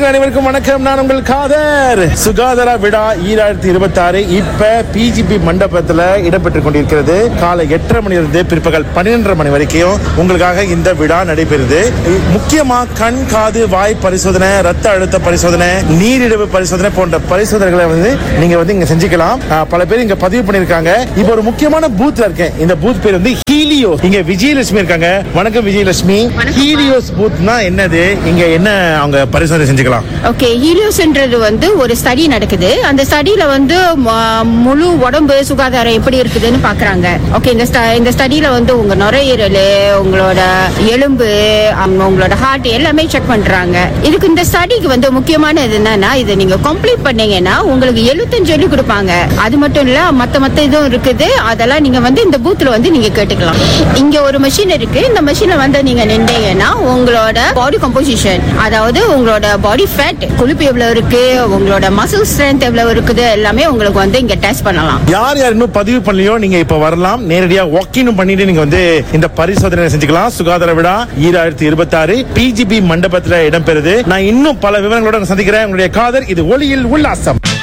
நேர்கள் அனைவருக்கும் வணக்கம் நான் உங்கள் காதர் சுகாதார விழா ஈராயிரத்தி இருபத்தி ஆறு இப்ப பிஜிபி மண்டபத்துல இடம்பெற்றுக் கொண்டிருக்கிறது காலை எட்டரை மணியிலிருந்து பிற்பகல் பன்னிரண்டரை மணி வரைக்கும் உங்களுக்காக இந்த விழா நடைபெறுது முக்கியமா கண் காது வாய் பரிசோதனை ரத்த அழுத்த பரிசோதனை நீரிழிவு பரிசோதனை போன்ற பரிசோதனைகளை வந்து நீங்க வந்து இங்க செஞ்சுக்கலாம் ஆஹ், பல பேர் இங்க பதிவு பண்ணிருக்காங்க இப்போ ஒரு முக்கியமான பூத்ல இருக்கேன் இந்த பூத் பேர் வந்து ஹீலியோ இங்க விஜயலட்சுமி இருக்காங்க வணக்கம் விஜயலட்சுமி ஹீலியோஸ் பூத்னா என்னது இங்க என்ன அவங்க பரிசோதனை செஞ்சுக்கலாம் ஓகே ஹீலியோஸ்ன்றது வந்து ஒரு ஸ்டடி நடக்குது அந்த ஸ்டடியில வந்து ம- முழு உடம்பு சுகாதாரம் எப்படி இருக்குதுன்னு பாக்குறாங்க ஓகே இந்த stu- இந்த ஸ்டடியில வந்து உங்க நுரையீரல் உங்களோட எலும்பு அம், உங்களோட ஹார்ட் எல்லாமே செக் பண்றாங்க இதுக்கு இந்த ஸ்டடிக்கு வந்து முக்கியமானது என்னன்னா இதை நீங்க கம்ப்ளீட் பண்ணீங்கன்னா உங்களுக்கு எழுபத்தஞ்சு சொல்லி கொடுப்பாங்க அது மட்டும் இல்ல மத்த மத்த இதுவும் இருக்குது அதெல்லாம் நீங்க வந்து இந்த பூத்ல வந்து நீங்க கேட்டுக்கலாம் இங்க ஒரு மிஷின் இருக்கு இந்த மிஷினை வந்து நீங்க நின்றீங்கன்னா உங்களோட பாடி கம்போசிஷன் அதாவது உங்களோட பாடி ஃபேட் கொழுப்பு எவ்வளவு இருக்கு உங்களோட மசில் ஸ்ட்ரென்த் எவ்வளவு இருக்குது எல்லாமே உங்களுக்கு வந்து இங்க டெஸ்ட் பண்ணலாம் யார் யார் இன்னும் பதிவு பண்ணலையோ நீங்க இப்ப வரலாம் நேரடியா வாக்கிங் பண்ணிட்டு நீங்க வந்து இந்த பரிசோதனை செஞ்சுக்கலாம் சுகாதார விழா ஈராயிரத்தி இருபத்தி ஆறு பிஜிபி மண்டபத்துல இடம்பெறுது நான் இன்னும் பல விவரங்களோட சந்திக்கிறேன் உங்களுடைய காதர் இது ஒளியில் உல்லாசம்